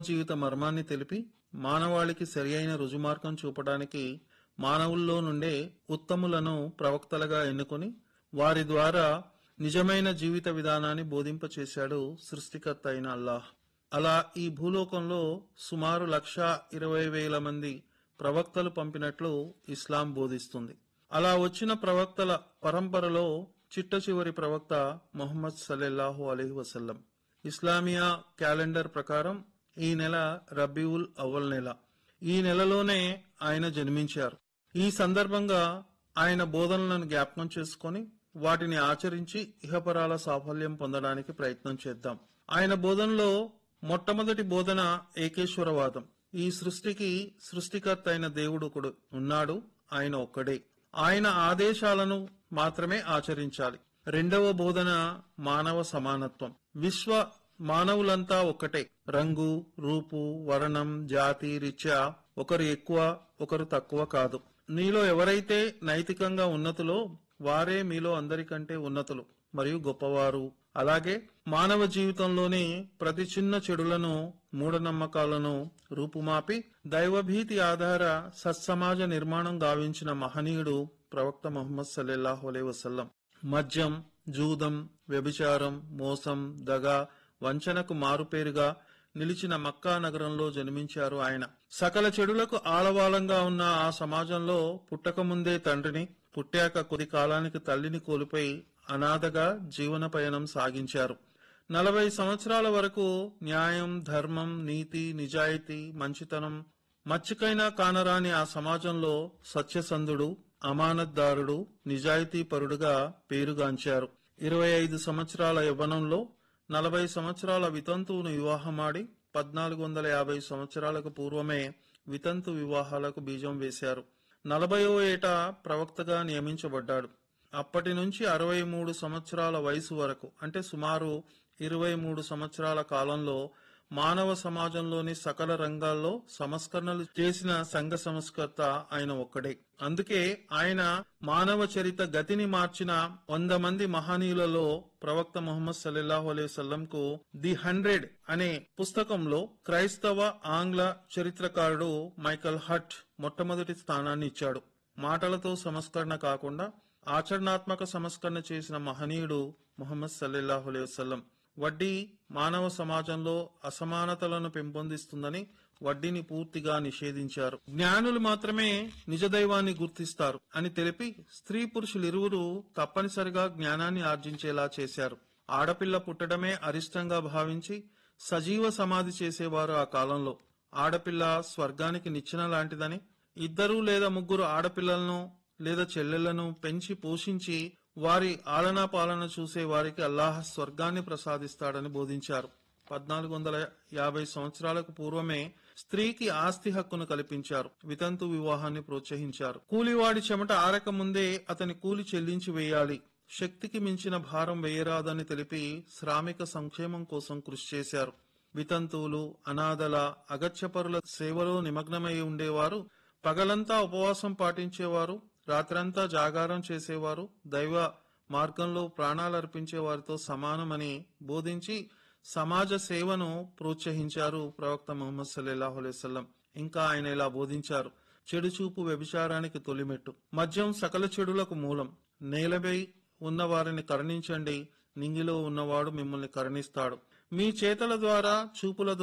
జీవిత మర్మాన్ని తెలిపి మానవాళికి సరియైన రుజుమార్గం చూపడానికి మానవుల్లో నుండే ఉత్తములను ప్రవక్తలుగా ఎన్నుకొని వారి ద్వారా నిజమైన జీవిత విధానాన్ని బోధింపచేశాడు సృష్టికర్త అయిన అల్లాహ్ అలా ఈ భూలోకంలో సుమారు లక్ష ఇరవై వేల మంది ప్రవక్తలు పంపినట్లు ఇస్లాం బోధిస్తుంది అలా వచ్చిన ప్రవక్తల పరంపరలో చిట్ట చివరి ప్రవక్త మొహమ్మద్ సల్లెల్లాహు అలీహి వసల్లం ఇస్లామియా క్యాలెండర్ ప్రకారం ఈ నెల రబీవుల్ అవ్వల్ నెల ఈ నెలలోనే ఆయన జన్మించారు ఈ సందర్భంగా ఆయన బోధనలను జ్ఞాపకం చేసుకొని వాటిని ఆచరించి ఇహపరాల సాఫల్యం పొందడానికి ప్రయత్నం చేద్దాం ఆయన బోధనలో మొట్టమొదటి బోధన ఏకేశ్వరవాదం ఈ సృష్టికి సృష్టికర్త అయిన దేవుడు ఒకడు ఉన్నాడు ఆయన ఒక్కడే ఆయన ఆదేశాలను మాత్రమే ఆచరించాలి రెండవ బోధన మానవ సమానత్వం విశ్వ మానవులంతా ఒక్కటే రంగు రూపు వర్ణం జాతి రీత్యా ఒకరు ఎక్కువ ఒకరు తక్కువ కాదు నీలో ఎవరైతే నైతికంగా ఉన్నతులో వారే మీలో అందరికంటే ఉన్నతులు మరియు గొప్పవారు అలాగే మానవ జీవితంలోని ప్రతి చిన్న చెడులను మూఢనమ్మకాలను రూపుమాపి దైవభీతి ఆధార సత్సమాజ నిర్మాణం గావించిన మహనీయుడు ప్రవక్త ముహమ్మద్ సల్లెల్లాహు అలైహి వసల్లం మద్యం జూదం వ్యభిచారం మోసం దగ వంచనకు మారుపేరుగా నిలిచిన మక్కా నగరంలో జన్మించారు ఆయన సకల చెడులకు ఆలవాలంగా ఉన్న ఆ సమాజంలో పుట్టకముందే తండ్రిని పుట్టాక కొద్ది కాలానికి తల్లిని కోల్పోయి అనాథగా జీవన పయనం సాగించారు నలభై సంవత్సరాల వరకు న్యాయం ధర్మం నీతి నిజాయితీ మంచితనం మచ్చికైనా కానరాని ఆ సమాజంలో సత్యసంధుడు అమానత్దారుడు నిజాయితీపరుడుగా పేరుగాంచారు ఇరవై ఐదు సంవత్సరాల యవ్వనంలో నలభై సంవత్సరాల వితంతువును వివాహమాడి పద్నాలుగు వందల యాభై సంవత్సరాలకు పూర్వమే వితంతు వివాహాలకు బీజం వేశారు నలభయో ఏట ప్రవక్తగా నియమించబడ్డాడు అప్పటి నుంచి అరవై మూడు సంవత్సరాల వయసు వరకు అంటే సుమారు ఇరవై మూడు సంవత్సరాల కాలంలో మానవ సమాజంలోని సకల రంగాల్లో సంస్కరణలు చేసిన సంఘ సంస్కర్త ఆయన ఒక్కడే అందుకే ఆయన మానవ చరిత గతిని మార్చిన వంద మంది మహనీయులలో ప్రవక్త ముహమ్మద్ సల్లెల్లాహు అలైహి వసల్లం కు ది హండ్రెడ్ అనే పుస్తకంలో క్రైస్తవ ఆంగ్ల చరిత్రకారుడు మైకల్ హట్ మొట్టమొదటి స్థానాన్ని ఇచ్చాడు మాటలతో సంస్కరణ కాకుండా ఆచరణాత్మక సంస్కరణ చేసిన మహనీయుడు ముహమ్మద్ సల్లెల్లాహు అలైహి వసల్లం వడ్డీ మానవ సమాజంలో అసమానతలను పెంపొందిస్తుందని వడ్డీని పూర్తిగా నిషేధించారు జ్ఞానులు మాత్రమే నిజ దైవాన్ని గుర్తిస్తారు అని తెలిపి స్త్రీ పురుషులిరువురు తప్పనిసరిగా జ్ఞానాన్ని ఆర్జించేలా చేశారు ఆడపిల్ల పుట్టడమే అరిష్టంగా భావించి సజీవ సమాధి చేసేవారు ఆ కాలంలో ఆడపిల్ల స్వర్గానికి నిచ్చెన లాంటిదని ఇద్దరు లేదా ముగ్గురు ఆడపిల్లలను లేదా చెల్లెళ్లను పెంచి పోషించి వారి ఆలనా పాలన చూసే వారికి అల్లాహ్ స్వర్గాన్ని ప్రసాదిస్తాడని బోధించారు పద్నాలుగు వందల యాభై సంవత్సరాలకు పూర్వమే స్త్రీకి ఆస్తి హక్కును కల్పించారు వితంతు వివాహాన్ని ప్రోత్సహించారు కూలివాడి చెమట ఆరక ముందే అతని కూలి చెల్లించి వేయాలి శక్తికి మించిన భారం వేయరాదని తెలిపి శ్రామిక సంక్షేమం కోసం కృషి చేశారు వితంతువులు అనాథల అగత్యపరుల సేవలో నిమగ్నమై ఉండేవారు పగలంతా ఉపవాసం పాటించేవారు రాత్రంతా జాగారం చేసేవారు దైవ మార్గంలో ప్రాణాలర్పించే వారితో సమానమని బోధించి సమాజ సేవను ప్రోత్సహించారు ప్రవక్త ముహమ్మద్ సల్లెల్లాహు అలైహి వసల్లం ఇంకా ఆయన ఇలా బోధించారు చెడు చూపు వ్యభిచారానికి తొలిమెట్టు మద్యం సకల చెడులకు మూలం నేలపై ఉన్న వారిని కరుణించండి నింగిలో ఉన్నవాడు మిమ్మల్ని కరుణిస్తాడు మీ చేతల ద్వారా చూపుల